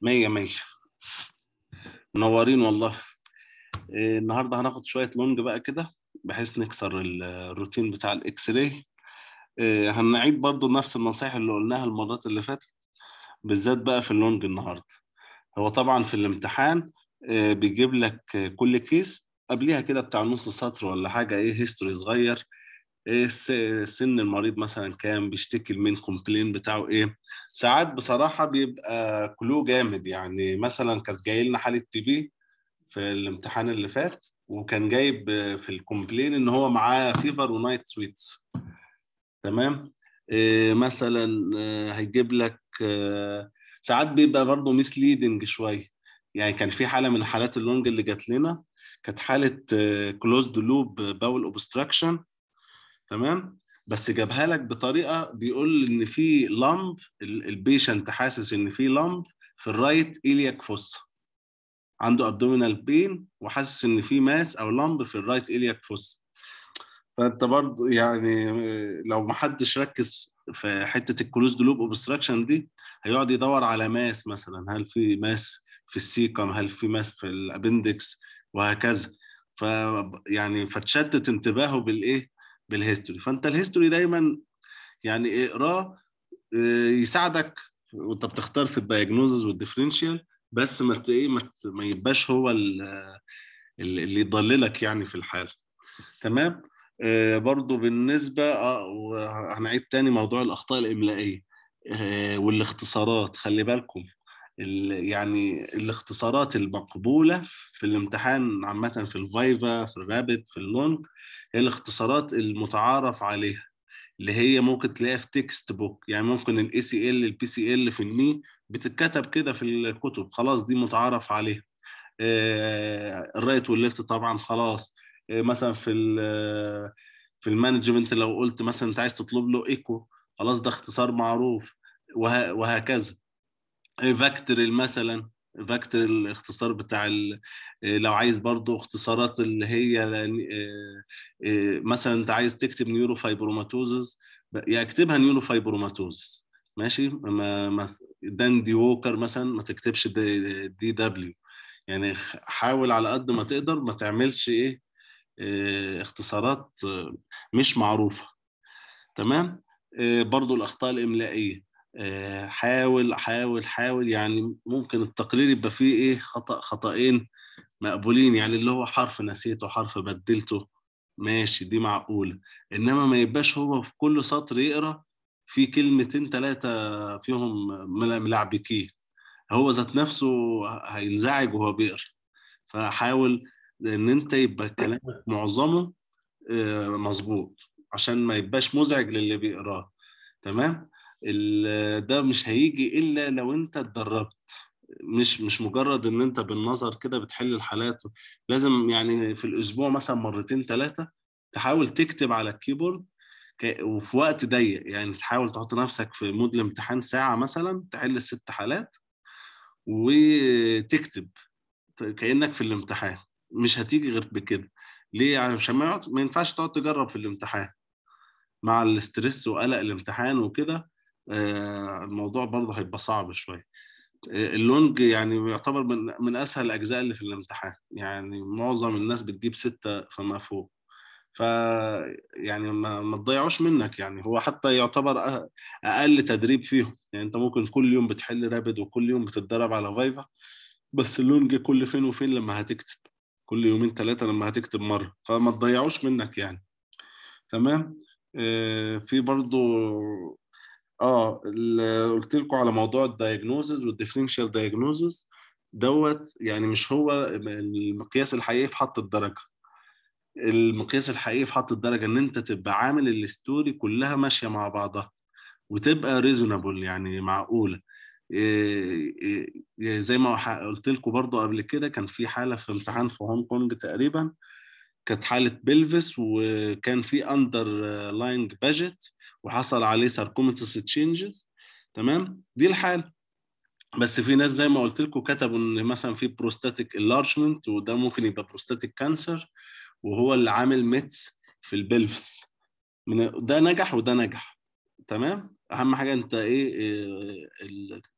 مية مية منورين والله إيه، النهارده هناخد شوية لونج بقى كده بحيث نكسر ال- الروتين بتاع الاكس راي إيه، هنعيد برضو نفس النصائح اللي قلناها المرات اللي فاتت بالذات بقى في اللونج النهارده هو طبعا في الامتحان إيه، بيجيب لك آه، كل كيس قبليها كده بتاع نص سطر ولا حاجة ايه هيستوري صغير ايه الس- سن المريض مثلا كام بيشتكي من كومبلين بتاعه ايه ساعات بصراحة بيبقى كلو جامد يعني مثلا كانت جاي لنا حالة تي بي في الامتحان اللي فات وكان جايب في الكومبلين ان هو معاه فيفر ونايت سويتس تمام إيه مثلا آه، هيجيب لك آه، ساعات بيبقى برضه ميسليدنج شويه يعني كان في حاله من حالات اللونج اللي جات لنا كانت حاله كلوزد لوب باول اوبستراكشن تمام بس جابها لك بطريقه بيقول ان في لامب البيشنت حاسس ان في لامب في الرايت ايلياك فوسا عنده ابدومينال بين وحاسس ان في ماس او لامب في الرايت ايلياك فوسا فانت برضه يعني لو ما حدش ركز في حته الكلوزد لوب اوبستراكشن دي هيقعد يدور على ماس مثلا هل في ماس في السيكم هل في ماس في الابندكس وهكذا ف يعني فتشتت انتباهه بالايه بالهيستوري فانت الهيستوري دايما يعني اقراه آه، يساعدك وانت بتختار في الدايجنوزز والديفرنشال بس ما ت- ايه ما ت- ما يبقاش هو ال- اللي اللي يضللك يعني في الحاله تمام آه برضو بالنسبه اه وهنعيد تاني موضوع الاخطاء الاملائيه آه والاختصارات خلي بالكم ال- يعني الاختصارات المقبوله في الامتحان عامه في الفايفا في الرابت في اللونج هي الاختصارات المتعارف عليها اللي هي ممكن تلاقيها في تكست بوك يعني ممكن الاي سي ال البي سي ال في الني بتتكتب كده في الكتب خلاص دي متعارف عليها آه، الرايت والليفت طبعا خلاص آه، مثلا في ال- في المانجمنت لو قلت مثلا انت عايز تطلب له ايكو خلاص ده اختصار معروف وه- وهكذا فاكتور مثلا فاكتور الاختصار بتاع ال- آه، لو عايز برضو اختصارات اللي هي آه، آه، مثلا انت عايز تكتب نيورو فايبروماتوزز يا اكتبها نيورو فايبروماتوزز ماشي ما ما دان دي ووكر مثلا ما تكتبش دي, دي دبليو يعني خ- حاول على قد ما تقدر ما تعملش ايه آه، اختصارات آه، مش معروفة تمام آه، برضو الأخطاء الإملائية آه، حاول حاول حاول يعني ممكن التقرير يبقى فيه ايه خطأ خطأين مقبولين يعني اللي هو حرف نسيته حرف بدلته ماشي دي معقولة إنما ما يبقاش هو في كل سطر يقرأ في كلمتين ثلاثة فيهم مل- ملعبكين هو ذات نفسه هينزعج وهو بيقرأ فحاول ان انت يبقى كلامك معظمه آه، مظبوط عشان ما يبقاش مزعج للي بيقراه تمام ال- ده مش هيجي الا لو انت اتدربت مش مش مجرد ان انت بالنظر كده بتحل الحالات لازم يعني في الاسبوع مثلا مرتين ثلاثه تحاول تكتب على الكيبورد ك- وفي وقت ضيق يعني تحاول تحط نفسك في مود الامتحان ساعه مثلا تحل الست حالات وتكتب كانك في الامتحان مش هتيجي غير بكده ليه يعني عشان ما يقعد- ما ينفعش تقعد تجرب في الامتحان مع الاسترس وقلق الامتحان وكده آه، الموضوع برضه هيبقى صعب شويه آه، اللونج يعني يعتبر من من اسهل الاجزاء اللي في الامتحان يعني معظم الناس بتجيب ستة فما فوق ف يعني ما, ما تضيعوش منك يعني هو حتى يعتبر أ- اقل تدريب فيهم يعني انت ممكن كل يوم بتحل رابد وكل يوم بتتدرب على فايفا بس اللونج كل فين وفين لما هتكتب كل يومين ثلاثة لما هتكتب مرة فما تضيعوش منك يعني تمام آه في برضو اه اللي قلت لكم على موضوع الدايجنوزز والديفرنشال دايجنوزز دوت يعني مش هو المقياس الحقيقي في حط الدرجة المقياس الحقيقي في حط الدرجة ان انت تبقى عامل الستوري كلها ماشية مع بعضها وتبقى ريزونبل يعني معقولة إيه إيه زي ما ح- قلت لكم برضو قبل كده كان في حالة في امتحان في هونج كونج تقريبا كانت حالة بلفس وكان في اندر لاينج باجيت وحصل عليه ساركوميتس تشينجز تمام دي الحالة بس في ناس زي ما قلت لكم كتبوا ان مثلا في بروستاتيك انلارجمنت وده ممكن يبقى بروستاتيك كانسر وهو اللي عامل ميتس في البلفس من ده نجح وده نجح تمام اهم حاجه انت ايه, إيه ال-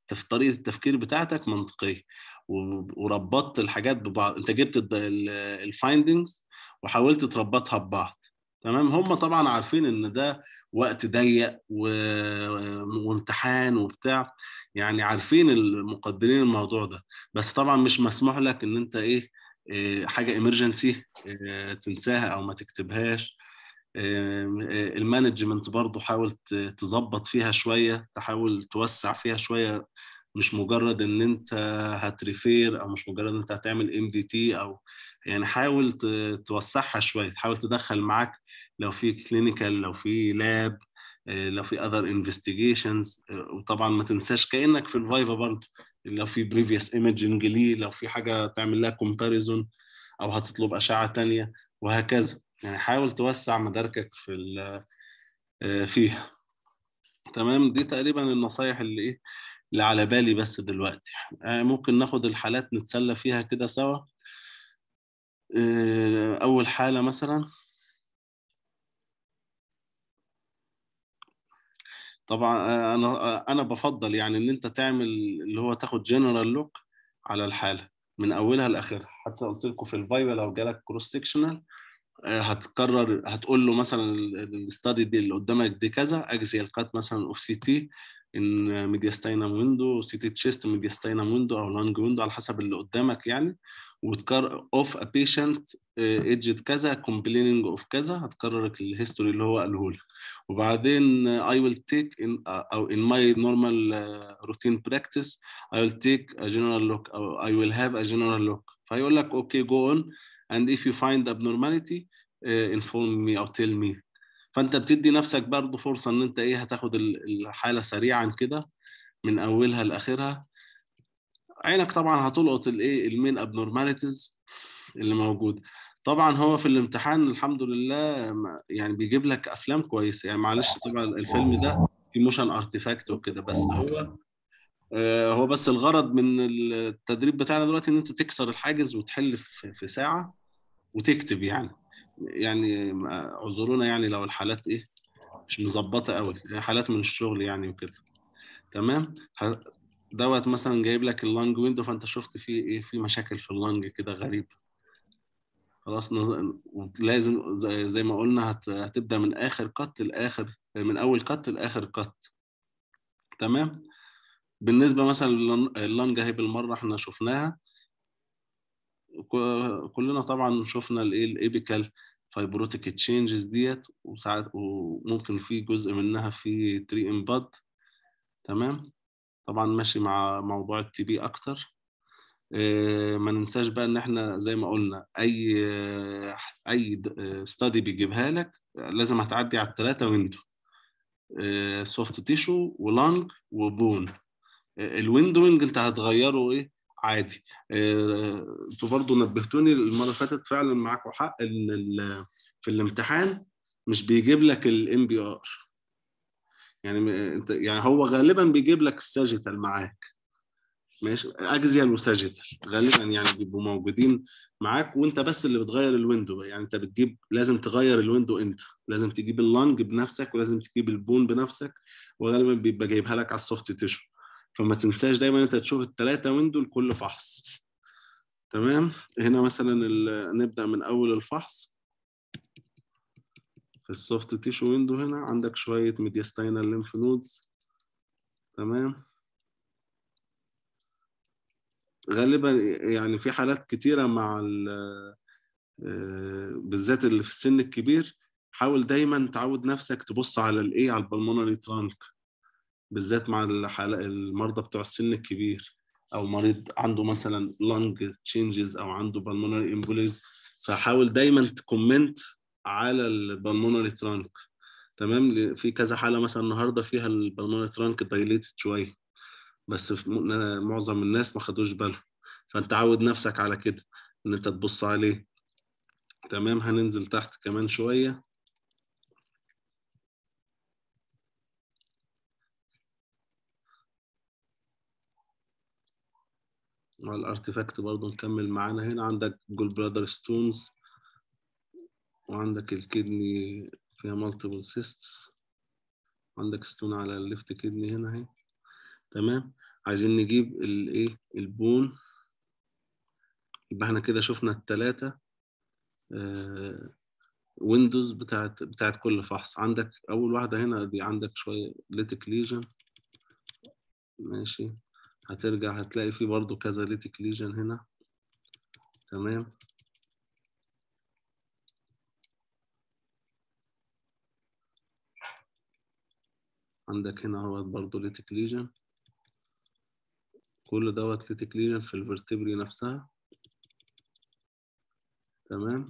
تف- طريقه التفكير بتاعتك منطقيه و- وربطت الحاجات ببعض انت جبت الفايندنجز وحاولت تربطها ببعض تمام هم طبعا عارفين ان ده وقت ضيق و... وامتحان وبتاع يعني عارفين المقدرين الموضوع ده بس طبعا مش مسموح لك ان انت ايه إيه، حاجه ايمرجنسي تنساها او ما تكتبهاش آم، آه، المانجمنت برضو حاول ت- تظبط فيها شويه تحاول توسع فيها شويه مش مجرد ان انت هتريفير او مش مجرد ان انت هتعمل ام دي تي او يعني حاول ت- توسعها شويه تحاول تدخل معاك لو في كلينيكال لو في لاب لو في اذر انفستيجيشنز وطبعا ما تنساش كانك في الفايفا برضو لو في بريفيوس ايمجنج ليه لو في حاجه تعمل لها كومباريزون او هتطلب اشعه تانية وهكذا يعني حاول توسع مداركك في ال- آه، فيها تمام دي تقريبا النصايح اللي ايه اللي على بالي بس دلوقتي آه، ممكن ناخد الحالات نتسلى فيها كده سوا آه، اول حالة مثلا طبعا آه، انا آه، انا بفضل يعني ان انت تعمل اللي هو تاخد جنرال لوك على الحالة من اولها لاخرها حتى قلت لكم في الفايبا لو جالك كروس سيكشنال هتكرر هتقول له مثلا الاستادي دي اللي قدامك دي كذا اكزيال كات مثلا اوف سي تي ان ميدياستاينم ويندو سي تي تشيست ميدياستاينم ويندو او لانج ويندو على حسب اللي قدامك يعني وتكرر اوف ا بيشنت ايدجت كذا كومبليننج اوف كذا هتكرر الهيستوري اللي هو قاله لك وبعدين اي ويل تيك او in my normal uh, routine practice I will take a general look او I will have a general look فيقول لك اوكي go on and if you find abnormality uh, inform me او tell me فانت بتدي نفسك برضه فرصه ان انت ايه هتاخد ال- الحاله سريعا كده من اولها لاخرها عينك طبعا هتلقط الايه المين ابنورماليتيز اللي موجود طبعا هو في الامتحان الحمد لله ما- يعني بيجيب لك افلام كويسه يعني معلش طبعا الفيلم ده في موشن ارتيفاكت وكده بس هو آه، هو بس الغرض من التدريب بتاعنا دلوقتي ان انت تكسر الحاجز وتحل في في ساعه وتكتب يعني يعني اعذرونا يعني لو الحالات ايه مش مظبطه قوي حالات من الشغل يعني وكده تمام ه- دوت مثلا جايب لك اللانج ويندو فانت شفت فيه ايه في مشاكل في اللانج كده غريب خلاص نز- لازم زي- زي ما قلنا هت- هتبدا من اخر كت لاخر من اول كت لاخر كت تمام بالنسبه مثلا للن- اللانج اهي بالمره احنا شفناها ك- كلنا طبعا شفنا الايه الايبيكال فايبروتيك تشينجز ديت وساعات وممكن في جزء منها في تري امباد تمام طبعا ماشي مع موضوع التي بي اكتر آه، ما ننساش بقى ان احنا زي ما قلنا اي اي ستادي بيجيبها لك لازم هتعدي على الثلاثه ويندو سوفت تيشو ولانج وبون الويندوينج انت هتغيره ايه عادي آه، انتوا برضو نبهتوني المره اللي فاتت فعلا معاكم حق ان ال- في الامتحان مش بيجيب لك الام بي ار يعني م- انت يعني هو غالبا بيجيب لك الساجيتال معاك ماشي اكزيال وساجيتال غالبا يعني بيبقوا موجودين معاك وانت بس اللي بتغير الويندو يعني انت بتجيب لازم تغير الويندو انت لازم تجيب اللانج بنفسك ولازم تجيب البون بنفسك وغالبا بيبقى جايبها لك على السوفت تيشو فما تنساش دايما انت تشوف الثلاثه ويندو لكل فحص تمام هنا مثلا ال- نبدا من اول الفحص في السوفت تيشو ويندو هنا عندك شويه ميدياستاينال ليمف نودز تمام غالبا يعني في حالات كتيره مع ال- آه، بالذات اللي في السن الكبير حاول دايما تعود نفسك تبص على الايه على البلمونري ترانك بالذات مع الحالة المرضى بتوع السن الكبير او مريض عنده مثلا لانج تشينجز او عنده بالمونري امبوليز فحاول دايما تكومنت على البلمونري ترانك تمام في كذا حاله مثلا النهارده فيها البلمونري ترانك دايليتد شويه بس في م- معظم الناس ما خدوش بالهم فانت عود نفسك على كده ان انت تبص عليه تمام هننزل تحت كمان شويه مع الارتيفاكت برضو نكمل معانا هنا عندك جول برادر ستونز وعندك الكدني فيها مالتيبل سيستس عندك ستون على الليفت كدني هنا اهي تمام عايزين نجيب الايه البون يبقى احنا كده شفنا الثلاثه ويندوز بتاعت بتاعت كل فحص عندك اول واحده هنا دي عندك شويه ليتك ليجن ماشي هترجع هتلاقي في برضو كذا ليتك ليجن هنا تمام عندك هنا اهوت برضو ليتك ليجن كل دوت ليتك ليجن في الفرتبري نفسها تمام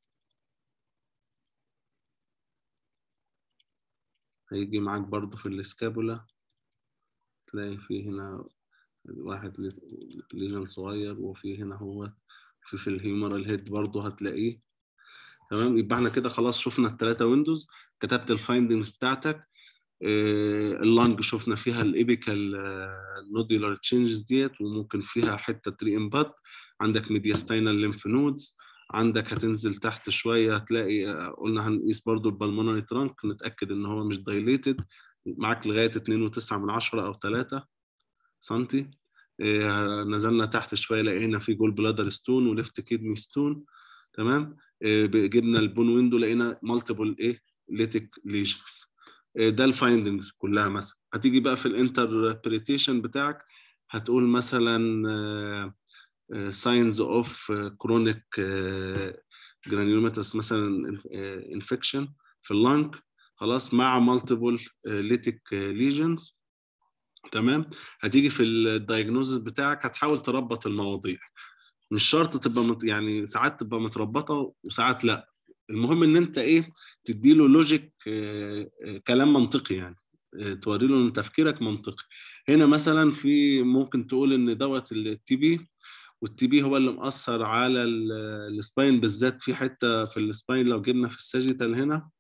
هيجي معاك برضو في الاسكابولا تلاقي في هنا واحد ليجن صغير وفي هنا هو في في الهيومرال هيد برضو هتلاقيه تمام يبقى احنا كده خلاص شفنا الثلاثه ويندوز كتبت الفايندنجز بتاعتك اللانج شفنا فيها الابيكال نوديولار تشينجز ديت وممكن فيها حته تري امبات عندك ميدياستاينال ليمف نودز عندك هتنزل تحت شويه هتلاقي قلنا هنقيس برضو البلمونري ترانك نتاكد ان هو مش دايليتد معاك لغايه 2.9 من 10 او 3 سنتي نزلنا تحت شويه لقينا في جول بلادر ستون وليفت كيدني ستون تمام جبنا البون ويندو لقينا مالتيبل ايه ليتك ليجنز ده الفايندنجز كلها مثلا هتيجي بقى في الانتربريتيشن بتاعك هتقول مثلا ساينز اوف كرونيك جرانيوماتس مثلا انفكشن في اللنج خلاص مع مالتيبل ليتك ليجنز تمام هتيجي في الدايجنوزس بتاعك هتحاول تربط المواضيع مش شرط تبقى مت... يعني ساعات تبقى متربطه وساعات لا المهم ان انت ايه تديله لوجيك آه آه كلام منطقي يعني آه توري له ان تفكيرك منطقي هنا مثلا في ممكن تقول ان دوت التي بي والتي بي هو اللي مأثر على السباين بالذات في حته في السباين لو جبنا في الساجيتال هنا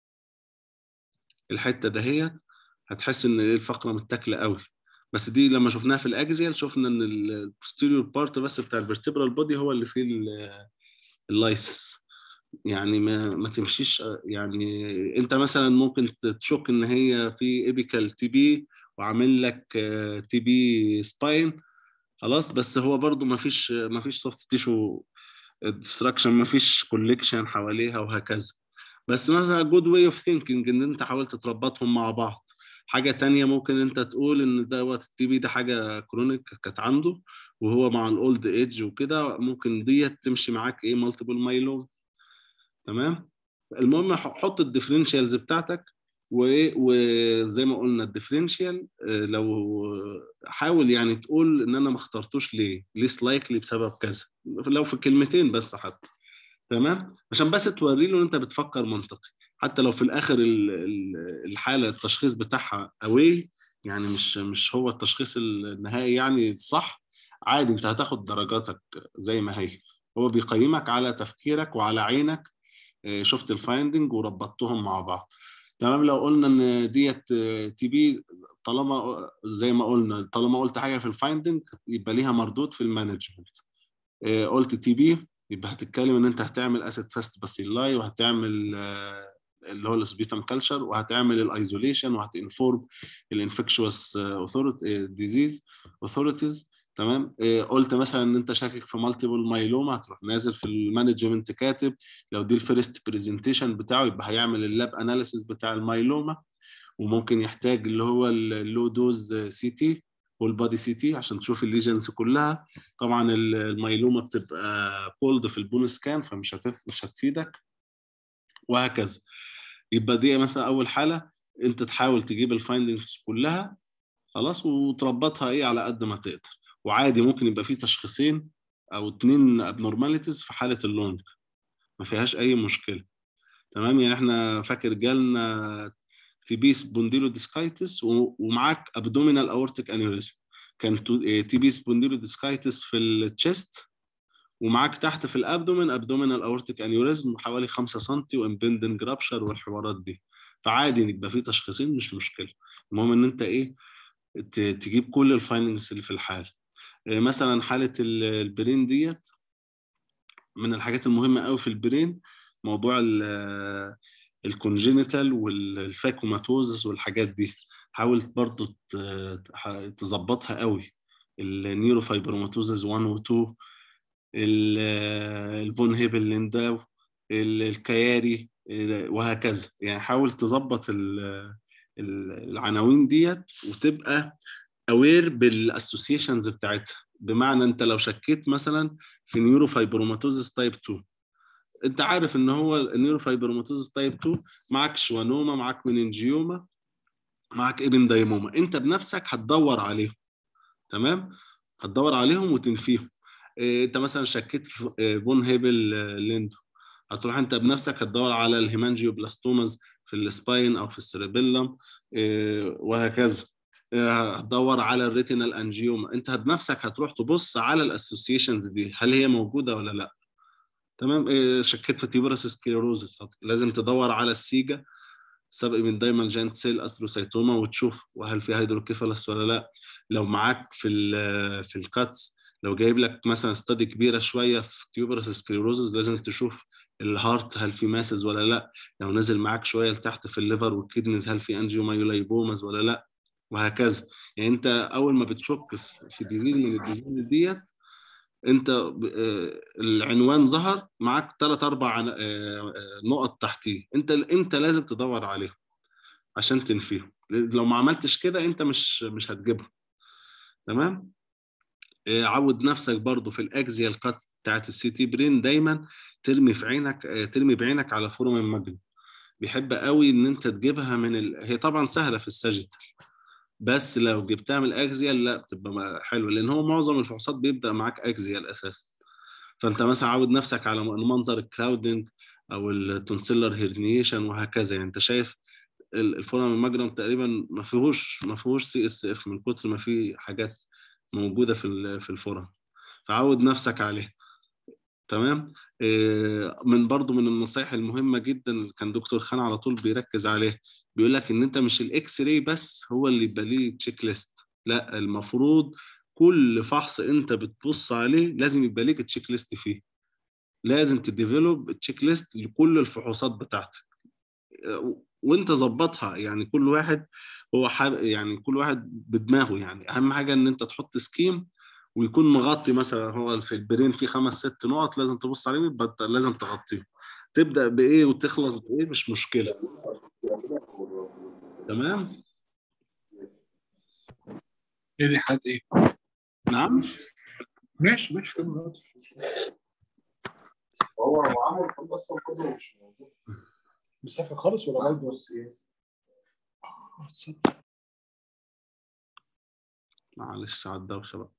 الحته دهيت هتحس ان الفقره متاكله قوي بس دي لما شفناها في الاكزيال شفنا ان البوستيريور بارت بس بتاع الفرتبرال بودي هو اللي فيه اللايسس يعني ما ما تمشيش يعني انت مثلا ممكن تشك ان هي في ايبيكال تي بي وعامل لك تي بي سباين خلاص بس هو برضو ما فيش ما فيش سوفت تيشو ديستراكشن ما فيش كوليكشن حواليها وهكذا بس مثلا جود واي اوف ثينكينج ان انت حاولت تربطهم مع بعض حاجه تانية ممكن انت تقول ان دوت التي بي ده حاجه كرونيك كانت عنده وهو مع الاولد ايدج وكده ممكن ديت تمشي معاك ايه مالتيبل مايلوم تمام المهم حط الديفرنشيالز بتاعتك وزي ما قلنا الديفرنشيال لو حاول يعني تقول ان انا ما اخترتوش ليه ليس لايكلي بسبب كذا لو في كلمتين بس حتى تمام عشان بس توري له ان انت بتفكر منطقي حتى لو في الاخر الحاله التشخيص بتاعها اوي يعني مش مش هو التشخيص النهائي يعني الصح عادي انت هتاخد درجاتك زي ما هي هو بيقيمك على تفكيرك وعلى عينك شفت الفايندنج وربطتهم مع بعض تمام لو قلنا ان ديت تي بي طالما زي ما قلنا طالما قلت حاجه في الفايندنج يبقى ليها مردود في المانجمنت قلت تي بي يبقى هتتكلم ان انت هتعمل اسيد فاست باسيلاي وهتعمل اللي هو السبيتم كلتشر وهتعمل الايزوليشن وهتنفورم الانفكشوس ديزيز اوثوريتيز تمام قلت مثلا ان انت شاكك في مالتيبل مايلوما هتروح نازل في المانجمنت كاتب لو دي الفيرست برزنتيشن بتاعه يبقى هيعمل اللاب اناليسيس بتاع المايلوما وممكن يحتاج اللي هو اللو دوز سي تي والبادي سي تي عشان تشوف الليجنز كلها طبعا المايلوما بتبقى كولد في البون سكان فمش هتف... مش هتفيدك وهكذا يبقى دي مثلا اول حاله انت تحاول تجيب الفايندنجز كلها خلاص وتربطها ايه على قد ما تقدر وعادي ممكن يبقى في تشخيصين او اتنين ابنورماليتيز في حاله اللونج ما فيهاش اي مشكله تمام يعني احنا فاكر جالنا تي بي سبونديلو ديسكايتس ومعاك ابدومينال اورتيك انيوريزم كان تي بي سبونديلو ديسكايتس في التشيست ومعاك تحت في الابدومين ابدومينال اورتيك انيوريزم حوالي 5 سم وامبندنج رابشر والحوارات دي فعادي يبقى في تشخيصين مش مشكله المهم ان انت ايه تجيب كل الفايندنجز اللي في الحاله مثلا حاله البرين ديت من الحاجات المهمه قوي في البرين موضوع الكونجينيتال والفاكوماتوزس والحاجات دي حاول برضو ت- ح- تظبطها قوي النيوروفايبروماتوزز 1 و 2 ال- الفون هيبل لينداو ال- الكياري ال- وهكذا يعني حاول تظبط ال- ال- العناوين ديت وتبقى اوير بالاسوسيشنز بتاعتها بمعنى انت لو شكيت مثلا في نيوروفايبروماتوزس تايب 2 انت عارف ان هو النيوروفايبروماتوزس تايب 2 معاك شوانوما معاك مننجيوما معاك ابن دايموما انت بنفسك هتدور عليهم تمام هتدور عليهم وتنفيهم إيه، انت مثلا شكيت في إيه، فون هيبل آه، ليندو هتروح انت بنفسك هتدور على الهيمانجيوبلاستوماز في السباين او في السيربيلم إيه، وهكذا إيه، هتدور على الريتينال انجيوما انت بنفسك هتروح تبص على الاسوسيشنز دي هل هي موجوده ولا لا تمام إيه، شكيت في تيوبرس سكليروزس لازم تدور على السيجا سبق من دايما جانت سيل استروسايتوما وتشوف وهل في هيدروكيفالس ولا لا لو معاك في ال في الكاتس لو جايب لك مثلا ستادي كبيره شويه في تيوبرس سكليروزس لازم تشوف الهارت هل في ماسز ولا لا لو نزل معاك شويه لتحت في الليفر والكدنز هل في انجيومايولايبومز ولا لا وهكذا يعني انت اول ما بتشك في- في ديزيز من الديزيز ديت انت ب- آه، العنوان ظهر معاك ثلاث اربع عن- آه، آه، نقط تحتيه انت انت لازم تدور عليهم عشان تنفيهم لو ما عملتش كده انت مش مش هتجيبهم تمام آه، عود نفسك برضو في الاكزيال كات بتاعت السي تي برين دايما ترمي في عينك آه، ترمي بعينك على فورم المجن بيحب قوي ان انت تجيبها من ال... هي طبعا سهله في الساجيتال بس لو جبتها من الاكزيال لا بتبقى حلوه لان هو معظم الفحوصات بيبدا معاك اكزيال اساسا فانت مثلا عود نفسك على منظر الكراودنج او التونسيلر هيرنيشن وهكذا يعني انت شايف ال- الفورم المجرم تقريبا ما فيهوش ما فيهوش سي اس اف من كتر ما في حاجات موجوده في ال- في الفورم فعود نفسك عليه تمام إيه، من برضو من النصائح المهمه جدا اللي كان دكتور خان على طول بيركز عليه بيقول لك ان انت مش الاكس راي بس هو اللي يبقى ليه تشيك ليست لا المفروض كل فحص انت بتبص عليه لازم يبقى ليك تشيك ليست فيه لازم تديفلوب تشيك ليست لكل الفحوصات بتاعتك وانت ظبطها يعني كل واحد هو حاب يعني كل واحد بدماغه يعني اهم حاجه ان انت تحط سكيم ويكون مغطي مثلا هو في البرين في خمس ست نقط لازم تبص عليهم يبقى انت لازم تغطيهم تبدا بايه وتخلص بايه مش مشكله تمام ايه دي حد ايه؟ نعم ماشي ماشي كمل هو هو عمل اصلا كله مش موجود مسافر خالص ولا برضه سياسي معلش على الدوشه بقى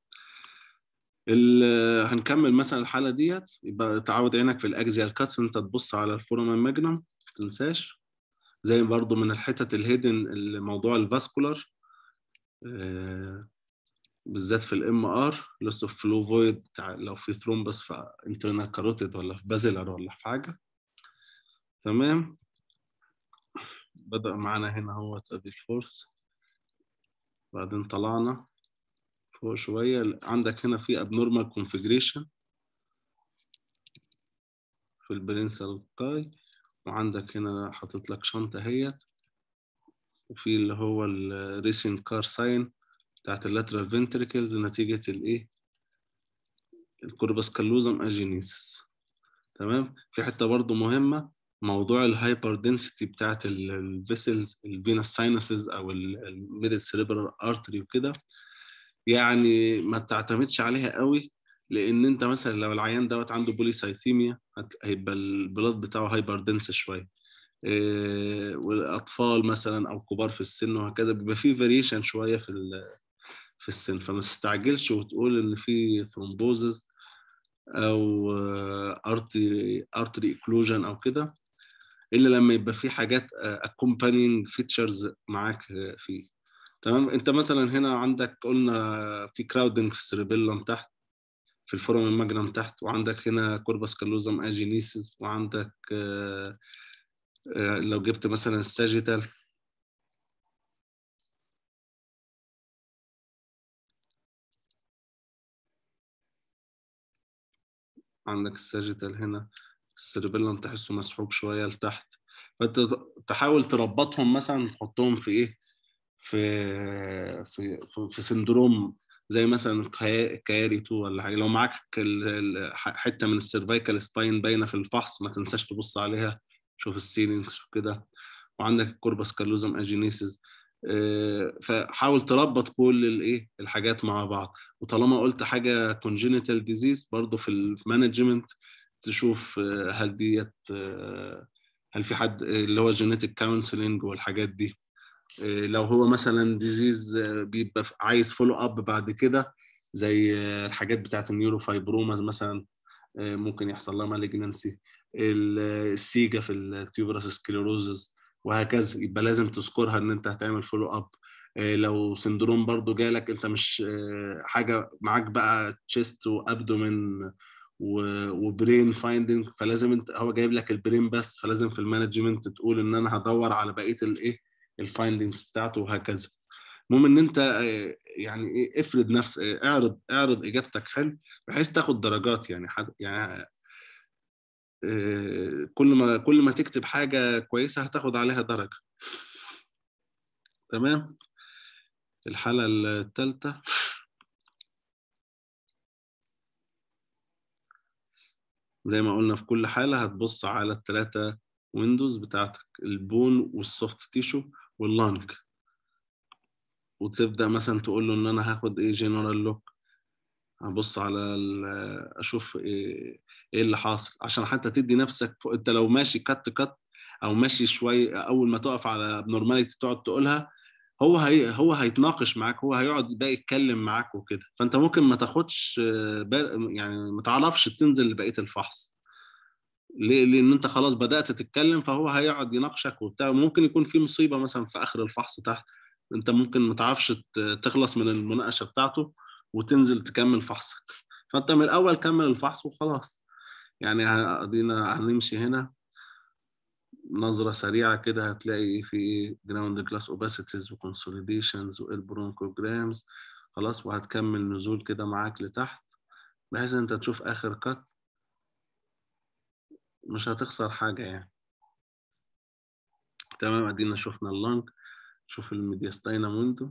ال- هنكمل مثلا الحاله ديت يبقى تعود عينك في الاكزيال كاتس انت تبص على الفورم ماجنم ما تنساش زي برضو من الحتت الهيدن الموضوع الفاسكولار آه، بالذات في الام ار لوس اوف فلو فويد لو في ثرومبس في انترنال كاروتيد ولا في بازيلر ولا في حاجه تمام بدأ معانا هنا هو ادي الفورس بعدين طلعنا فوق شويه عندك هنا في abnormal configuration في البرنسال كاي وعندك هنا حاطط لك شنطه اهيت وفي اللي هو الريسنج كار ساين بتاعت اللاترال فنتريكلز نتيجه الايه الكوربس كالوزم اجينيسيس تمام في حته برضو مهمه موضوع الهايبر دنسيتي بتاعت الفيسلز الفينس ساينسز او الميدل سيريبرال ارتري وكده يعني ما تعتمدش عليها قوي لان انت مثلا لو العيان دوت عنده بوليسايثيميا هت- هيبقى البلاد بتاعه هايبر دنس شويه إيه، والاطفال مثلا او كبار في السن وهكذا بيبقى فيه فاريشن شويه في ال- في السن فما تستعجلش وتقول ان في ثرومبوزز او ارتري ارتري اكلوجن او كده الا لما يبقى في حاجات accompanying فيتشرز معاك آه، فيه تمام انت مثلا هنا عندك قلنا في كراودنج في السيربيلم تحت في الفورم الماجنم تحت وعندك هنا كوربس كالوزم اجينيسيس وعندك آه، آه، لو جبت مثلا الساجيتال عندك الساجيتال هنا السيربيلم تحسه مسحوب شويه لتحت فانت تحاول تربطهم مثلا تحطهم في ايه في في في, في سندروم زي مثلا كيا- كياري 2 ولا حاجه لو معاك ال- ال- ح- حته من السيرفايكال سباين باينه في الفحص ما تنساش تبص عليها شوف السيلينكس وكده وعندك الكوربس كالوزم اجينيسيس آه، فحاول تربط كل الايه الحاجات مع بعض وطالما قلت حاجه كونجينيتال ديزيز برضو في المانجمنت تشوف آه، هل ديت آه، هل في حد آه، اللي هو جينيتك كونسلنج والحاجات دي آه، لو هو مثلا ديزيز بيبقى ف- عايز فولو اب بعد كده زي آه، الحاجات بتاعت النيوروفايبروماز مثلا آه، ممكن يحصل لها مالجنسي السيجا في التيوبرس سكليروزز وهكذا يبقى لازم تذكرها ان انت هتعمل فولو اب لو سندروم برضو جالك انت مش آه، حاجه معاك بقى تشيست وابدومين وبرين فايندنج فلازم انت هو جايب لك البرين بس فلازم في المانجمنت تقول ان انا هدور على بقيه الايه الفايندنجز بتاعته وهكذا المهم ان انت آه، يعني ايه افرض نفس آه، اعرض اعرض اجابتك حلو بحيث تاخد درجات يعني حد يعني آه، كل ما كل ما تكتب حاجه كويسه هتاخد عليها درجه تمام الحاله الثالثه زي ما قلنا في كل حاله هتبص على الثلاثه ويندوز بتاعتك البون والسوفت تيشو واللانج وتبدا مثلا تقول له ان انا هاخد ايه جنرال لوك هبص على ال- اشوف ايه إيه اللي حاصل عشان حتى تدي نفسك ف- انت لو ماشي كت كت او ماشي شويه اول ما تقف على نورماليتي تقعد تقولها هو هي هو هيتناقش معاك هو هيقعد بقى يتكلم معاك وكده فانت ممكن ما تاخدش آه، بال- يعني ما تعرفش تنزل لبقيه الفحص ليه؟ لان انت خلاص بدات تتكلم فهو هيقعد يناقشك وبتاع ممكن يكون في مصيبه مثلا في اخر الفحص تحت انت ممكن ما تعرفش ت- تخلص من المناقشه بتاعته وتنزل تكمل فحصك فانت من الاول كمل الفحص وخلاص يعني ه- ادينا هنمشي هنا نظرة سريعة كده هتلاقي في جراوند كلاس اوباسيتيز وكونسوليديشنز والبرونكوجرامز خلاص وهتكمل نزول كده معاك لتحت بحيث ان انت تشوف اخر كات مش هتخسر حاجة يعني تمام ادينا شفنا اللنج شوف الميدياستاينا موندو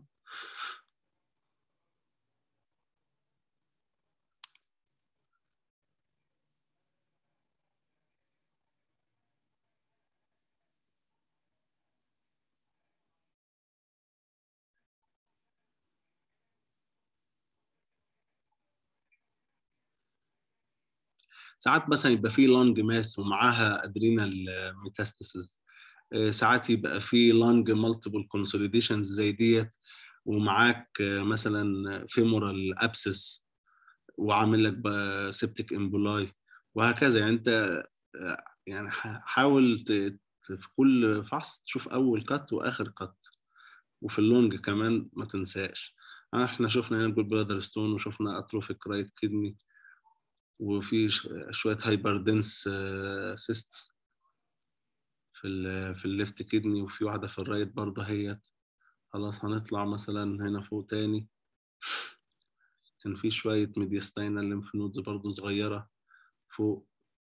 ساعات مثلا يبقى في لانج ماس ومعاها ادرينال ميتاستاسيس ساعات يبقى في لانج مالتيبل كونسوليديشنز زي ديت ومعاك آه، مثلا فيمورال ابسس وعامل لك بقى سيبتيك امبولاي وهكذا يعني انت آه، يعني ح- حاول ت- ت- في كل فحص تشوف اول كات واخر كات وفي اللونج كمان ما تنساش احنا شفنا هنا الجول برادر ستون وشفنا اتروفيك رايت كدني وفي ش- شويه هايبردنس سيستس في ال في الليفت كدني وفي واحده في الرايت برضه هيت خلاص هنطلع مثلا هنا فوق تاني كان في شويه ميدياستاينال ليمف نودز برضه صغيره فوق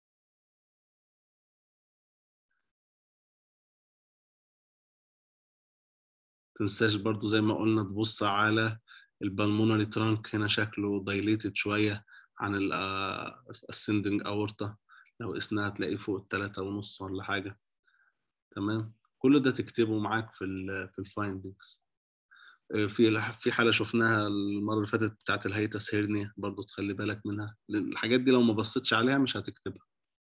تنساش برضو زي ما قلنا تبص على البلمونري ترانك هنا شكله دايليتد شوية عن الاسندنج اورتا لو قسناها هتلاقيه فوق التلاتة ونص ولا حاجة تمام كل ده تكتبه معاك في ال في الفايندنجز في في حالة شفناها المرة اللي فاتت بتاعت الهيتس هيرنيا برضو تخلي بالك منها لأن الحاجات دي لو ما بصيتش عليها مش هتكتبها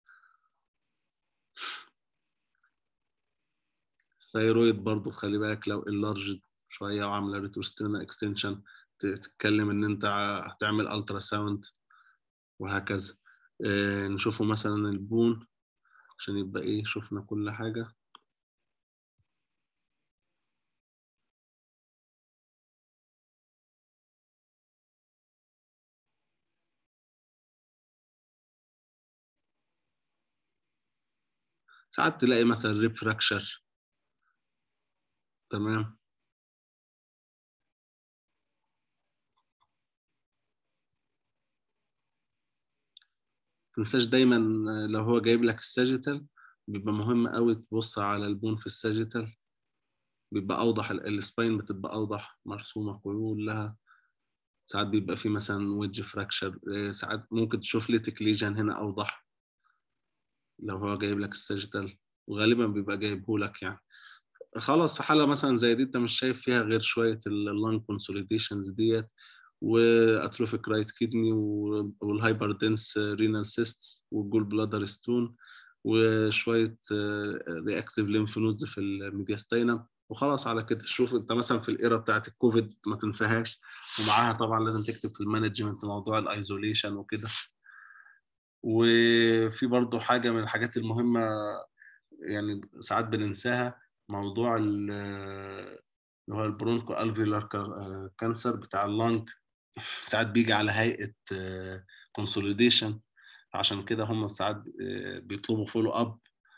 ثايرويد برضو خلي بالك لو اللارج شويه وعامله ريتروستينا اكستنشن تتكلم ان انت هتعمل الترا ساوند وهكذا آه، نشوفه مثلا البون عشان يبقى ايه شفنا كل حاجه ساعات تلاقي مثلا ريب فراكشر تمام تنساش دايما لو هو جايب لك الساجيتال بيبقى مهم قوي تبص على البون في الساجيتال بيبقى اوضح ال- السباين بتبقى اوضح مرسومه كلها ساعات بيبقى في مثلا ويدج فراكشر ساعات ممكن تشوف ليتك ليجن هنا اوضح لو هو جايب لك الساجيتال وغالبا بيبقى جايبه لك يعني خلاص في حاله مثلا زي دي انت مش شايف فيها غير شويه اللانج كونسوليديشنز ديت واتروفيك رايت كيدني والهايبر دنس رينال سيست والجول بلادر ستون وشويه رياكتيف ليمف نودز في الميدياستينم وخلاص على كده شوف انت مثلا في الايرا بتاعت الكوفيد ما تنساهاش ومعاها طبعا لازم تكتب في المانجمنت موضوع الايزوليشن وكده وفي برضو حاجه من الحاجات المهمه يعني ساعات بننساها موضوع ال- اللي هو البرونكو الفيولار كانسر بتاع اللنج ساعات بيجي على هيئه كونسوليديشن عشان كده هم ساعات آه، بيطلبوا فولو اب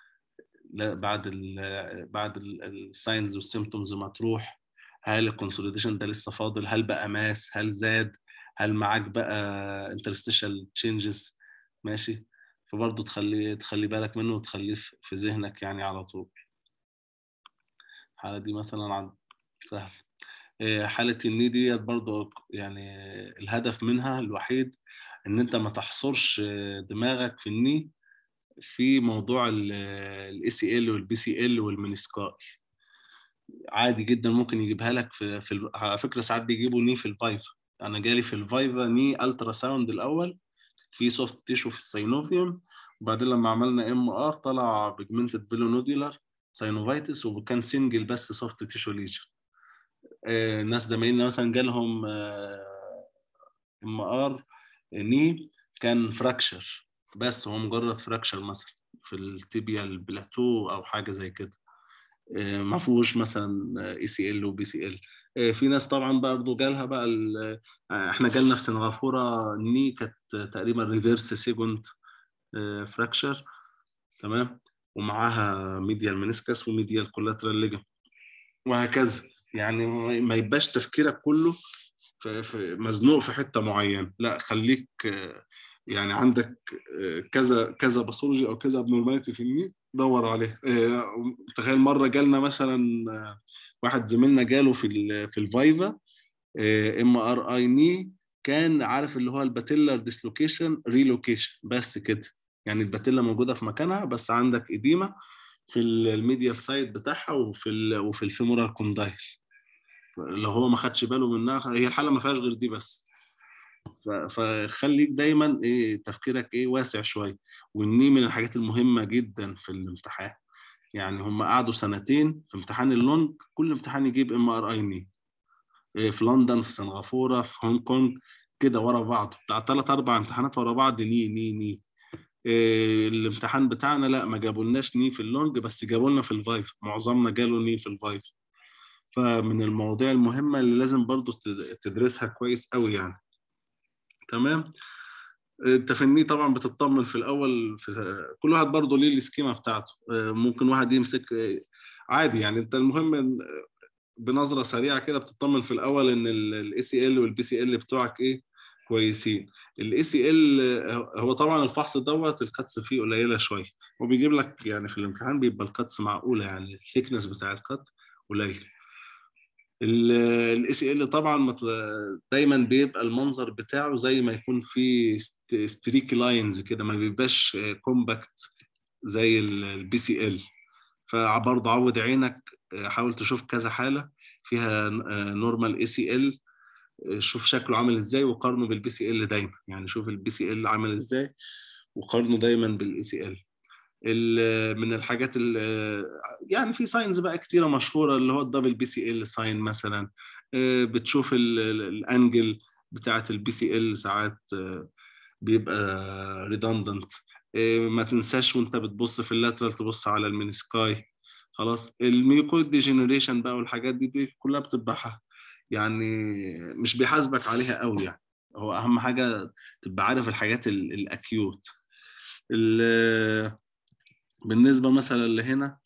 بعد ال بعد الساينز والسيمتومز ما تروح هل الكونسوليديشن ده لسه فاضل هل بقى ماس هل زاد هل معاك بقى انترستيشال تشينجز ماشي فبرضه تخلي تخلي بالك منه وتخليه في في ذهنك يعني على طول الحالة دي مثلا عن سهل إيه، حالة الني ديت برضه يعني الهدف منها الوحيد ان انت ما تحصرش دماغك في الني في موضوع الاي سي ال والبي سي ال والمنسكاي عادي جدا ممكن يجيبها لك في, في ال- على فكره ساعات بيجيبوا ني في الفايفا انا جالي في الفايفا ني الترا ساوند الاول في سوفت تيشو في السينوفيوم وبعدين لما عملنا ام ار طلع بيجمنتد بيلونوديولار ساينوفايتس وكان سنجل بس سوفت تيشو ليجن آه، ناس زمايلنا مثلا جالهم ام ار ني كان فراكشر بس هو مجرد فراكشر مثلا في التيبيا البلاتو او حاجه زي كده آه، ما فيهوش مثلا اي سي ال وبي سي ال في ناس طبعا برضه جالها بقى ال- آه، احنا جالنا في سنغافوره ني كانت تقريبا ريفيرس سيجوند فراكشر تمام ومعاها ميديال منسكس وميديال كولاترال ليجن وهكذا يعني ما يبقاش تفكيرك كله في في مزنوق في حته معينه لا خليك آه، يعني عندك آه، كذا كذا باثولوجي او كذا ابنورماليتي في الني دور عليه آه، تخيل مره جالنا مثلا آه، واحد زميلنا جاله في ال في الفايفا ام ار اي ني كان عارف اللي هو الباتيلر ديسلوكيشن ريلوكيشن بس كده يعني الباتيلا موجوده في مكانها بس عندك اديمه في الميديال سايد بتاعها وفي ال وفي الفيمورال كوندايل لو هو ما خدش باله منها هي الحاله ما فيهاش غير دي بس ف- فخليك دايما ايه تفكيرك ايه واسع شويه والني من الحاجات المهمه جدا في الامتحان يعني هم قعدوا سنتين في امتحان اللونج كل امتحان يجيب ام ار اي ني إيه في لندن في سنغافوره في هونج كونج كده ورا بعض بتاع ثلاث اربع امتحانات ورا بعض ني ني ني إيه الامتحان بتاعنا لا ما جابولناش ني في اللونج بس جابوا لنا في الفايف معظمنا جاله ني في الفايف فمن المواضيع المهمة اللي لازم برضو تد- تدرسها كويس قوي يعني تمام انت في الني طبعا بتطمن في الاول في كل واحد برضو ليه السكيما بتاعته آه، ممكن واحد يمسك آه، عادي يعني انت المهم إن بنظرة سريعة كده بتطمن في الاول ان الاي سي ال والبي سي ال بتوعك ايه كويسين الاي سي ال هو طبعا الفحص دوت الكاتس فيه قليله شويه وبيجيب لك يعني في الامتحان بيبقى الكاتس معقوله يعني الثيكنس بتاع الكات قليل الاي سي ال طبعا مت- دايما بيبقى المنظر بتاعه زي ما يكون في ستريك لاينز كده ما بيبقاش كومباكت زي البي سي ال فبرضه عود عينك آه، حاول تشوف كذا حاله فيها نورمال اي سي ال شوف شكله عامل ازاي وقارنه بالبي سي ال دايما يعني شوف البي سي ال عامل ازاي وقارنه دايما بالاي سي ال ال- من الحاجات ال- يعني في ساينز بقى كتيره مشهوره اللي هو الدبل بي سي ال ساين مثلا آه، بتشوف ال- ال- الانجل بتاعه البي سي ال ساعات آه، بيبقى ريدندنت ما تنساش وانت بتبص في اللاترال تبص على المينسكاي خلاص الميوكويد ديجنريشن بقى والحاجات دي دي كلها بتبقى ح- يعني مش بيحاسبك عليها قوي يعني هو اهم حاجه تبقى عارف الحاجات ال- الاكيوت ال- بالنسبه مثلا اللي هنا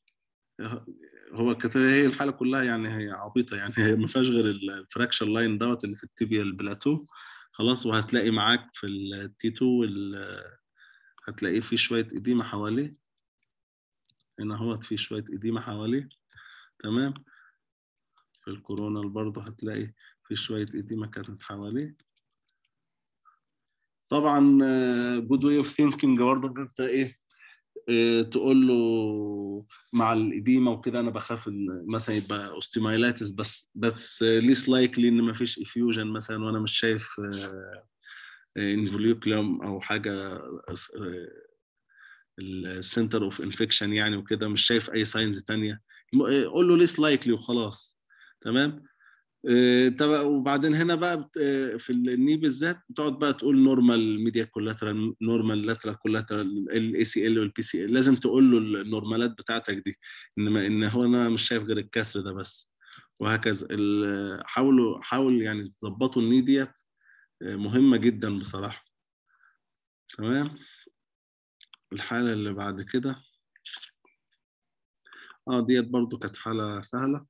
هو كانت هي الحاله كلها يعني هي عبيطه يعني هي ما فيهاش غير الفراكشن لاين دوت اللي في التيبيا البلاتو خلاص وهتلاقي معاك في التي 2 وال- هتلاقيه في شويه اديمه حواليه هنا هو في شويه اديمه حواليه تمام في الكورونا برضه هتلاقي في شوية إديمة كانت حواليه طبعا جود واي اوف ثينكينج برضه إن انت ايه إيه، تقول له مع الإديمة وكده أنا بخاف إن مثلا يبقى أوستيمايلاتس بس بس ليس لايكلي إن مفيش إفيوجن مثلا وأنا مش شايف انفوليوكليوم أو حاجة السنتر اوف انفكشن يعني وكده مش شايف أي ساينز تانية م- إيه، قول له ليس لايكلي وخلاص تمام إيه، طب وبعدين هنا بقى بت- إيه، في الني بالذات بتقعد بقى تقول نورمال ميديا كولاترال نورمال لاترال كولاترال الاي سي ال والبي سي ال لازم تقول له النورمالات بتاعتك دي انما ان هو انا مش شايف غير الكسر ده بس وهكذا ال- حاولوا حاول يعني تظبطوا الني ديت إيه، مهمة جدا بصراحة تمام الحالة اللي بعد كده اه ديت برضو كانت حالة سهلة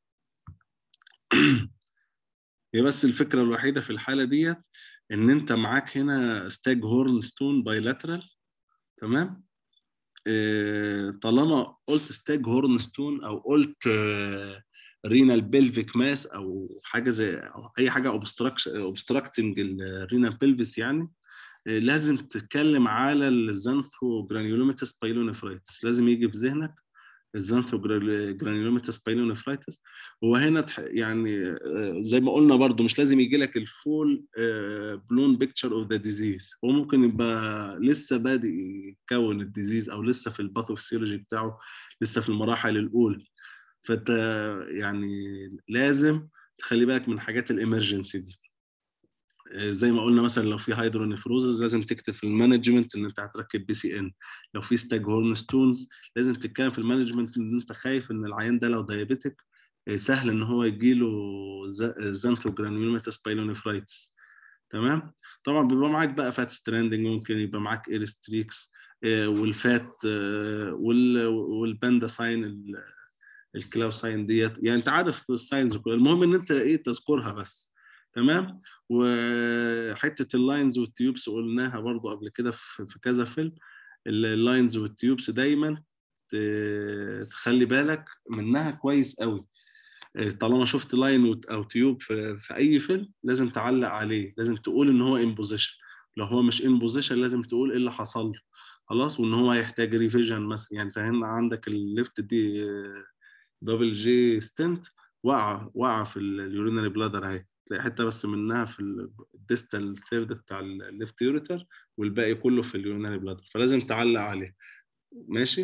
هي بس الفكرة الوحيدة في الحالة ديت إن أنت معاك هنا ستاج هورن ستون بايلاترال تمام آه، طالما قلت ستاج هورن ستون أو قلت رينال بيلفيك ماس أو حاجة زي أو أي حاجة اوبستراكتنج الرينال بيلفيس يعني آه، لازم تتكلم على الزانثو جرانيولوميتس بايلونيفرايتس لازم يجي في ذهنك الزانثو جرانيولوميتس بايلونيفرايتس هو هنا تح- يعني آه، زي ما قلنا برضو مش لازم يجي لك الفول بلون بيكتشر اوف ذا ديزيز هو ممكن يبقى لسه بادئ يتكون الديزيز او لسه في الباثوفيسيولوجي بتاعه لسه في المراحل الاولى فانت يعني لازم تخلي بالك من حاجات الامرجنسي دي آه، زي ما قلنا مثلا لو في هايدرونيفروزز لازم تكتب في المانجمنت ان انت هتركب بي سي ان لو في ستاج هورن ستونز لازم تتكلم في المانجمنت ان انت خايف ان العيان ده لو دايابيتك سهل ان هو يجيله زانثو جرانيولوماتس بايلونيفرايتس تمام طبعا بيبقى معاك بقى فات ستراندنج ممكن يبقى معاك اير ستريكس والفات آه، وال- والباندا ساين ال- الكلاو ساين ديت يعني انت عارف الساينز كلها المهم ان انت ايه تذكرها بس تمام وحته اللاينز والتيوبس قلناها برضو قبل كده في في كذا فيلم اللاينز والتيوبس دايما ت- تخلي بالك منها كويس قوي طالما شفت لاين وت- او تيوب في, في اي فيلم لازم تعلق عليه لازم تقول ان هو ان بوزيشن لو هو مش ان بوزيشن لازم تقول ايه اللي حصل له خلاص وان هو هيحتاج ريفيجن مثلا يعني انت هنا عندك الليفت دي دبل جي ستنت وقع وقع في اليورينري بلادر اهي تلاقي حته بس منها في الديستال ثيرد بتاع الليفت يوريتر والباقي كله في اليورينري بلادر فلازم تعلق عليه ماشي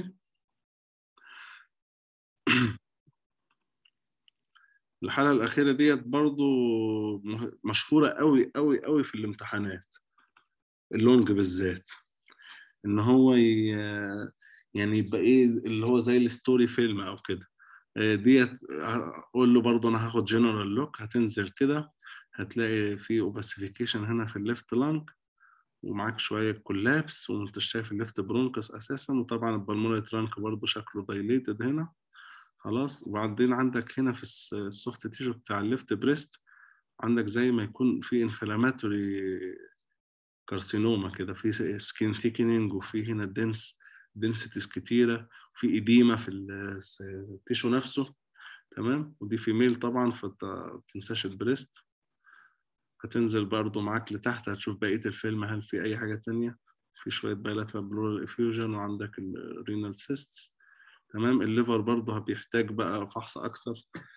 الحالة الأخيرة ديت برضو مه- مشهورة قوي قوي قوي في الامتحانات اللونج بالذات إن هو ي... يعني يبقى إيه اللي هو زي الستوري فيلم أو كده آه، ديت أقول له برضو أنا هاخد جنرال لوك هتنزل كده هتلاقي في اوباسيفيكيشن هنا في الليفت لانج ومعاك شوية كولابس وانت شايف الليفت برونكس أساسا وطبعا البلمونري ترانك برضو شكله دايليتد هنا خلاص وبعدين عندك هنا في الس- السوفت تيشو بتاع الليفت بريست عندك زي ما يكون في انفلاماتوري كارسينوما كده في سكين ثيكنينج وفي هنا دنس دنسيتيز كتيرة وفي إديمة في الس- التيشو نفسه تمام ودي فيميل طبعا فانت ما تنساش البريست هتنزل برضو معاك لتحت هتشوف بقية الفيلم هل في أي حاجة تانية في شوية بايلاترال بلورال افيوجن وعندك الرينال سيستس تمام الليفر برضه بيحتاج بقى فحص اكتر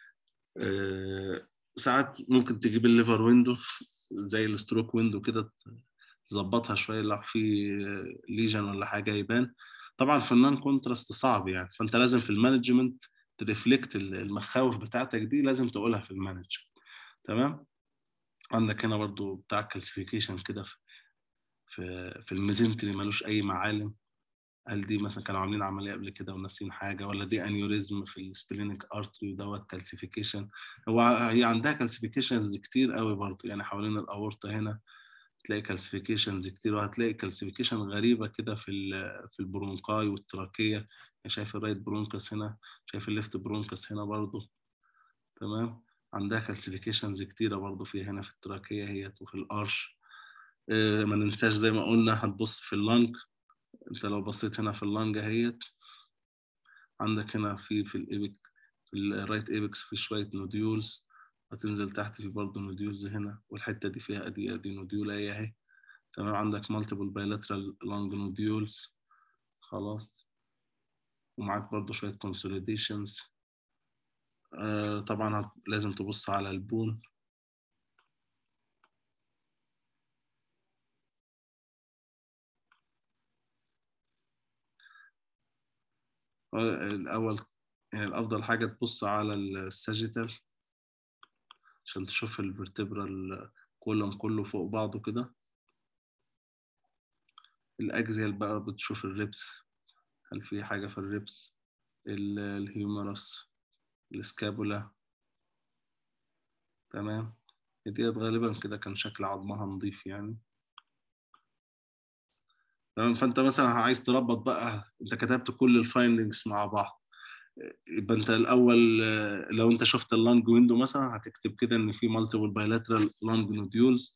آه، ساعات ممكن تجيب الليفر ويندو زي الستروك ويندو كده تظبطها شويه لو في ليجن ولا حاجه يبان طبعا في النون كونتراست صعب يعني فانت لازم في المانجمنت ترفلكت المخاوف بتاعتك دي لازم تقولها في المانج تمام عندك هنا برضو بتاع كالسيفيكيشن كده في في في الميزنتري ملوش اي معالم هل دي مثلا كانوا عاملين عمليه قبل كده وناسين حاجه ولا دي انيوريزم في السبلينيك ارتري ودوت كالسيفيكيشن هو هي عندها كالسيفيكيشنز كتير قوي برضه يعني حوالين الاورطه هنا تلاقي كالسيفيكيشنز كتير وهتلاقي كالسيفيكيشن غريبه كده في ال- في البرونكاي والتراكيه يعني شايف الرايت برونكس هنا شايف الليفت برونكس هنا برضه تمام عندها كالسيفيكيشنز كتيره برضه في هنا في التراكيه هي وفي الارش آه، ما ننساش زي ما قلنا هتبص في اللنج انت لو بصيت هنا في اللنج اهيت عندك هنا في في الايبك في الرايت ايبكس في شويه نوديولز هتنزل تحت في برضه نوديولز هنا والحته دي فيها ادي ادي نوديول اهي اهي تمام عندك مالتيبل بايلاترال لونج نوديولز خلاص ومعاك برضه شويه كونسوليديشنز آه طبعا هت... لازم تبص على البون الأول يعني الأفضل حاجة تبص على الساجيتال عشان تشوف الفرتبرال كولوم كله فوق بعضه كده الأكزيال بقى بتشوف الريبس هل في حاجة في الريبس الهيومرس السكابولا تمام ديت غالبا كده كان شكل عظمها نظيف يعني تمام فانت مثلا عايز تربط بقى انت كتبت كل الفايندنجز مع بعض يبقى انت الاول لو انت شفت اللانج ويندو مثلا هتكتب كده ان في مالتيبل بايلاترال لانج نوديولز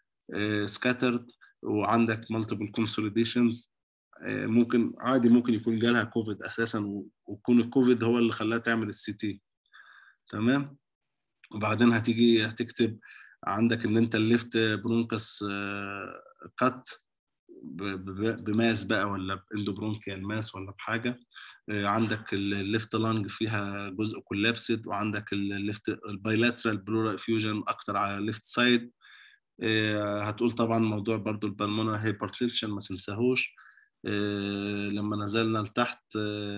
سكاترد وعندك مالتيبل كونسوليديشنز ممكن عادي ممكن يكون جالها كوفيد اساسا ويكون الكوفيد هو اللي خلاها تعمل السي تي تمام وبعدين هتيجي هتكتب عندك ان انت الليفت برونكس كات بماس بقى ولا باندوبرونكيال ماس ولا بحاجه عندك الليفت لانج فيها جزء كولابسد وعندك الليفت البايلاترال بلورا فيوجن اكتر على الليفت سايد هتقول طبعا موضوع برضو البلمونر هايبرتنشن ما تنساهوش لما نزلنا لتحت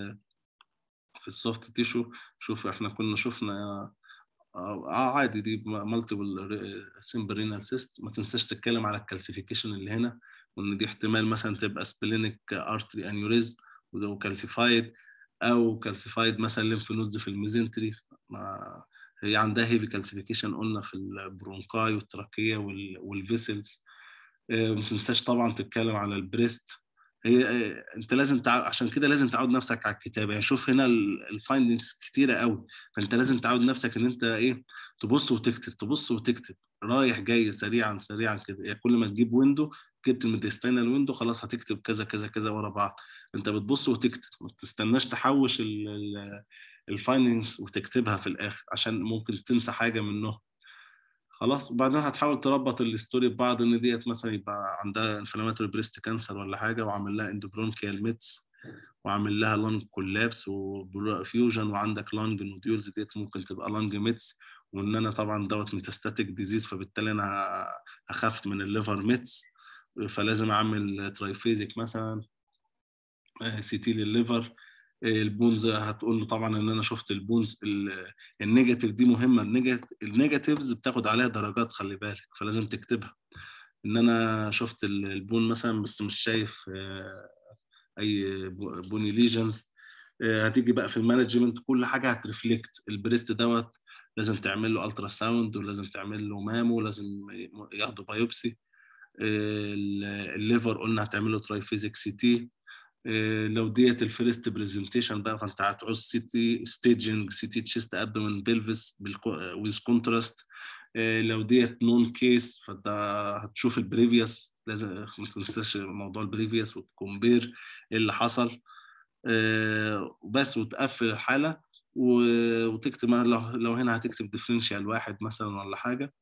في السوفت تيشو شوف احنا كنا شفنا اه عادي دي مالتيبل سيمبرينال سيست ما تنساش تتكلم على الكالسيفيكيشن اللي هنا وان دي احتمال مثلا تبقى سبلينيك ارتري انيوريزم وده كالسيفايد او كالسيفايد مثلا ليمف نودز في الميزنتري ما هي عندها هيفي كالسيفيكيشن قلنا في البرونكاي والتراكيه والفيسلز ما تنساش طبعا تتكلم على البريست هي انت لازم تعود عشان كده لازم تعود نفسك على الكتابه يعني شوف هنا الفايندنجز كتيره قوي فانت لازم تعود نفسك ان انت ايه تبص وتكتب تبص وتكتب رايح جاي سريعا سريعا كده يعني كل ما تجيب ويندو جبت الميديستينال ويندو خلاص هتكتب كذا كذا كذا ورا بعض انت بتبص وتكتب ما تستناش تحوش الفايندنجز وتكتبها في الاخر عشان ممكن تنسى حاجه منهم خلاص وبعدين هتحاول تربط الستوري ببعض ان ديت مثلا يبقى عندها انفلاماتوري بريست كانسر ولا حاجه وعامل لها اندوبرونكيال ميتس وعامل لها لانج كولابس وفيوجن وعندك لانج نوديولز ديت ممكن تبقى لانج ميتس وان انا طبعا دوت ميتاستاتيك ديزيز فبالتالي انا هخاف من الليفر ميتس فلازم اعمل ترايفيزيك مثلا سي تي للليفر البونز هتقول له طبعا ان انا شفت البونز النيجاتيف دي مهمه النيجاتيفز بتاخد عليها درجات خلي بالك فلازم تكتبها ان انا شفت البون مثلا بس مش شايف اي بوني ليجنز هتيجي بقى في المانجمنت كل حاجه هترفلكت البريست دوت لازم تعمل له الترا ساوند ولازم تعمل له مامو ولازم ياخدوا بايوبسي الليفر قلنا هتعمل له ترايفيزيك سي تي لو ديت الفيرست برزنتيشن بقى فانت هتعوز سي تي ستيجنج سي تي تشيست ابدومن بيلفس ويز كونتراست لو ديت نون كيس فانت هتشوف البريفيوس لازم ما تنساش موضوع البريفيوس وتكمبير ايه اللي حصل بس وتقفل الحاله وتكتب لو, لو هنا هتكتب ديفرنشال واحد مثلا ولا حاجه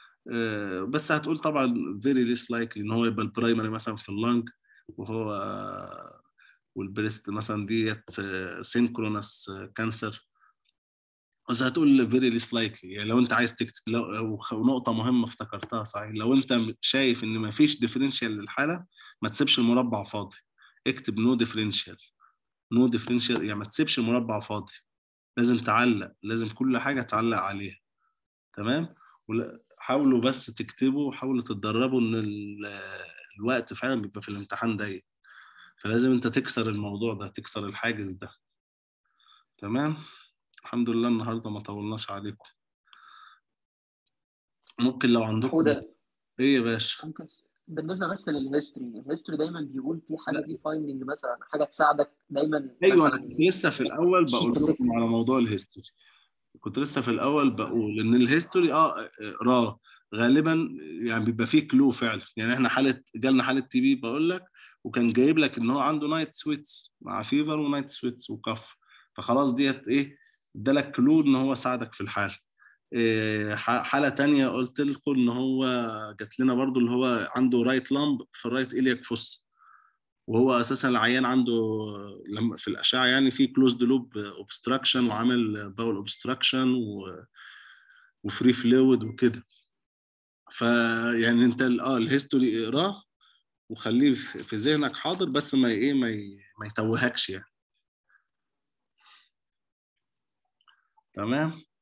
بس هتقول طبعا فيري ليس لايكلي ان هو يبقى البرايمري مثلا في اللنج وهو والبريست مثلا ديت سينكرونس كانسر بس هتقول فيري ليس لايكلي يعني لو انت عايز تكتب لو نقطه مهمه افتكرتها صحيح لو انت شايف ان ما فيش ديفرنشال للحاله ما تسيبش المربع فاضي اكتب نو ديفرنشال نو ديفرنشال يعني ما تسيبش المربع فاضي لازم تعلق لازم كل حاجه تعلق عليها تمام حاولوا بس تكتبوا وحاولوا تتدربوا ان الوقت فعلا بيبقى في الامتحان ضيق فلازم انت تكسر الموضوع ده تكسر الحاجز ده تمام الحمد لله النهارده ما طولناش عليكم ممكن لو عندكم حودة ايه يا باشا ممكن س- بالنسبه بس للهيستوري الهيستوري دايما بيقول في حاجه في فايندنج مثلا حاجه تساعدك دايما ايوه مثلا انا كنت لسه في الاول بقول شيت لكم على موضوع الهيستوري كنت لسه في الاول بقول ان الهيستوري اه اقراه غالبا يعني بيبقى فيه كلو فعلا يعني احنا حاله جالنا حاله تي بي بقول لك وكان جايب لك ان هو عنده نايت سويتس مع فيفر ونايت سويتس وكف فخلاص ديت ايه ادالك كلو ان هو ساعدك في الحاله إيه، ح- حالة تانية قلت لكم ان هو جات لنا برضو اللي هو عنده رايت لامب في الرايت إلياك فوس وهو اساسا العيان عنده لما في الاشعه يعني في كلوزد لوب اوبستراكشن وعامل باول اوبستراكشن وفري فلويد وكده فيعني انت ال- اه الهيستوري اقراه وخليه في في ذهنك حاضر بس ما ايه ما ي- ما يتوهكش يعني تمام